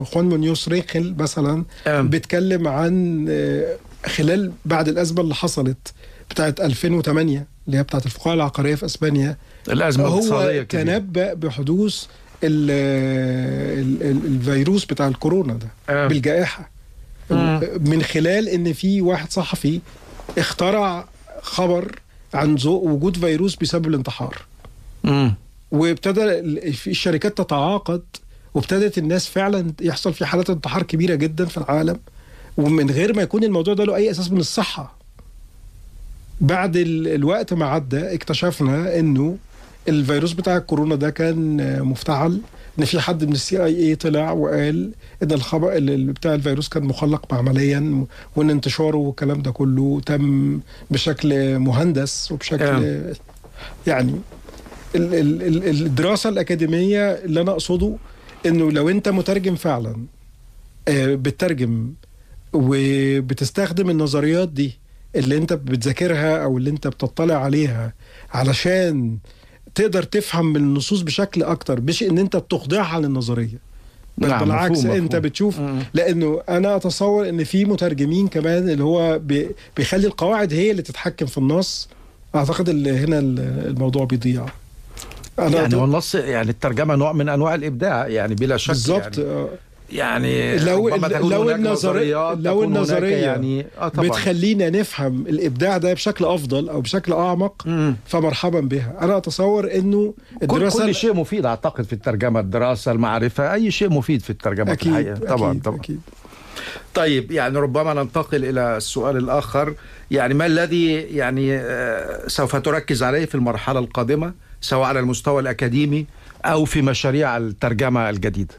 خوان مونيوس ريخل مثلا أم. بيتكلم عن آه، خلال بعد الازمه اللي حصلت بتاعت 2008 اللي هي بتاعت الفقاعه العقاريه في اسبانيا الازمه هو الاقتصاديه كبيرة. تنبأ بحدوث ال ال ال الفيروس بتاع الكورونا ده آه. بالجائحه مم. من خلال ان في واحد صحفي اخترع خبر عن ذو- وجود فيروس بسبب الانتحار مم. وابتدى ال- في الشركات تتعاقد وابتدت الناس فعلا يحصل في حالات انتحار كبيره جدا في العالم ومن غير ما يكون الموضوع ده له اي اساس من الصحه بعد ال- الوقت ما عدى اكتشفنا انه الفيروس بتاع الكورونا ده كان آه، مفتعل ان في حد من السي اي اي طلع وقال ان الخبر ال- ال- بتاع الفيروس كان مخلق معمليا وان انتشاره والكلام ده كله تم بشكل مهندس وبشكل آه. يعني ال- ال- ال- الدراسه الاكاديميه اللي انا اقصده انه لو انت مترجم فعلا آه، بتترجم وبتستخدم النظريات دي اللي انت بتذاكرها او اللي انت بتطلع عليها علشان تقدر تفهم من النصوص بشكل اكتر مش ان انت بتخضعها للنظريه بل نعم، بالعكس مفهوم، انت مفهوم. بتشوف مم. لانه انا اتصور ان في مترجمين كمان اللي هو بي- بيخلي القواعد هي اللي تتحكم في النص اعتقد اللي هنا ال- الموضوع بيضيع انا يعني أعتقد- هو النص يعني الترجمه نوع من انواع الابداع يعني بلا شك بالظبط يعني, آه. يعني لو ربما تكون لو هناك النظريه نظريات، لو تكون هناك النظريه يعني اه طبعا بتخلينا نفهم الابداع ده بشكل افضل او بشكل اعمق مم. فمرحبا بها انا اتصور انه كل, الدراسه كل شيء مفيد اعتقد في الترجمه الدراسه المعرفه اي شيء مفيد في الترجمه اكيد الحقيقه طبعا أكيد طبعا أكيد. طيب يعني ربما ننتقل الى السؤال الاخر يعني ما الذي يعني آه، سوف تركز عليه في المرحله القادمه سواء على المستوى الاكاديمي او في مشاريع الترجمه الجديده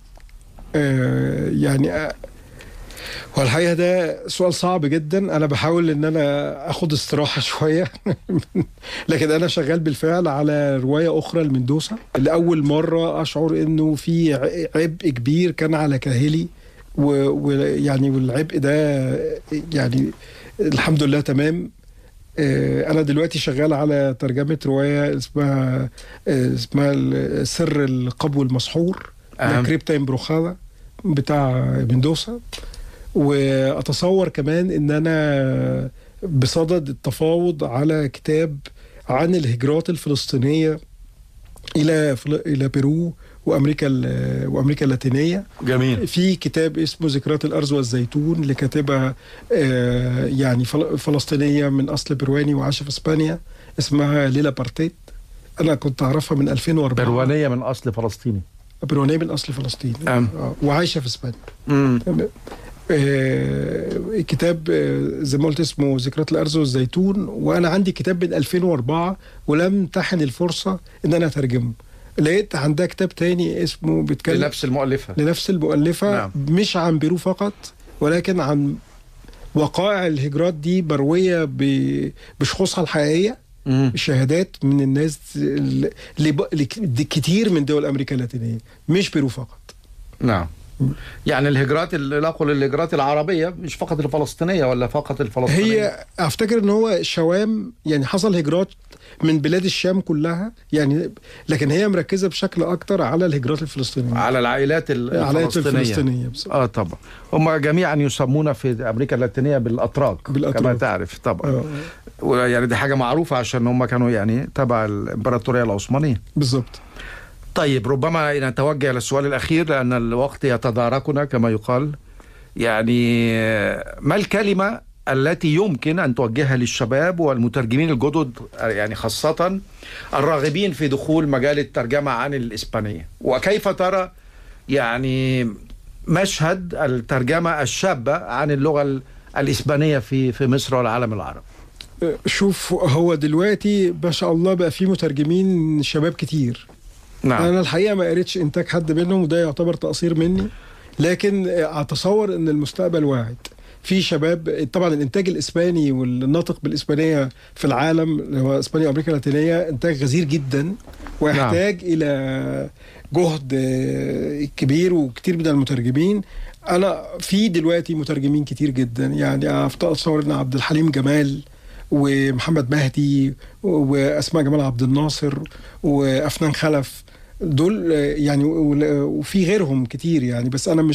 آه يعني آه هو الحقيقه ده سؤال صعب جدا انا بحاول ان انا اخد استراحه شويه لكن انا شغال بالفعل على روايه اخرى لمندوسا لاول مره اشعر انه في ع- عبء كبير كان على كاهلي و- ويعني والعبء ده يعني الحمد لله تمام آه، انا دلوقتي شغال على ترجمه روايه اسمها آه، اسمها سر القبو المسحور أهم. كريبتا امبروخادا بتاع مندوسا واتصور كمان ان انا بصدد التفاوض على كتاب عن الهجرات الفلسطينيه الى فل- الى بيرو وامريكا ال- وامريكا اللاتينيه جميل في كتاب اسمه ذكريات الارز والزيتون لكاتبه آه، يعني فل- فلسطينيه من اصل برواني وعايشه في اسبانيا اسمها ليلا بارتيت انا كنت اعرفها من 2004 بروانيه من اصل فلسطيني بروانيه من اصل فلسطيني أم. آه، وعايشه في اسبانيا امم تمام. آه، كتاب آه، زي ما قلت اسمه ذكريات الارز والزيتون وانا عندي كتاب من 2004 ولم تحن الفرصه ان انا اترجمه لقيت عندها كتاب تاني اسمه بيتكلم لنفس المؤلفه لنفس المؤلفة نعم. نعم. مش عن بيرو فقط ولكن عن وقائع الهجرات دي مروية ب- بشخوصها الحقيقية مم. شهادات من الناس اللي ب- اللي كتير من دول أمريكا اللاتينية مش بيرو فقط نعم يعني الهجرات ال- لا اقول الهجرات العربيه مش فقط الفلسطينيه ولا فقط الفلسطينيه هي افتكر ان هو شوام يعني حصل هجرات من بلاد الشام كلها يعني لكن هي مركزه بشكل اكتر على الهجرات الفلسطينيه على العائلات ال- على الفلسطينيه الفلسطينيه بصراحة. اه طبعا هم جميعا يسمون في امريكا اللاتينيه بالاتراك بالأتراك. كما تعرف طبعا آه، ويعني دي حاجه معروفه عشان هم كانوا يعني تبع الامبراطوريه العثمانيه بالظبط طيب ربما نتوجه للسؤال الاخير لان الوقت يتداركنا كما يقال يعني ما الكلمه التي يمكن ان توجهها للشباب والمترجمين الجدد يعني خاصه الراغبين في دخول مجال الترجمه عن الاسبانيه وكيف ترى يعني مشهد الترجمه الشابه عن اللغه ال- الاسبانيه في في مصر والعالم العربي شوف هو دلوقتي ما شاء الله بقى في مترجمين شباب كتير نعم انا الحقيقه ما قريتش انتاج حد منهم وده يعتبر تقصير مني لكن اتصور ان المستقبل واعد في شباب طبعا الانتاج الاسباني والناطق بالاسبانيه في العالم اللي هو اسبانيا وامريكا اللاتينيه انتاج غزير جدا ويحتاج نعم. الى جهد آه، كبير وكتير من المترجمين انا في دلوقتي مترجمين كتير جدا يعني اتصور ان عبد الحليم جمال ومحمد مهدي واسماء جمال عبد الناصر وافنان خلف دول آه، يعني وفي غيرهم كتير يعني بس انا مش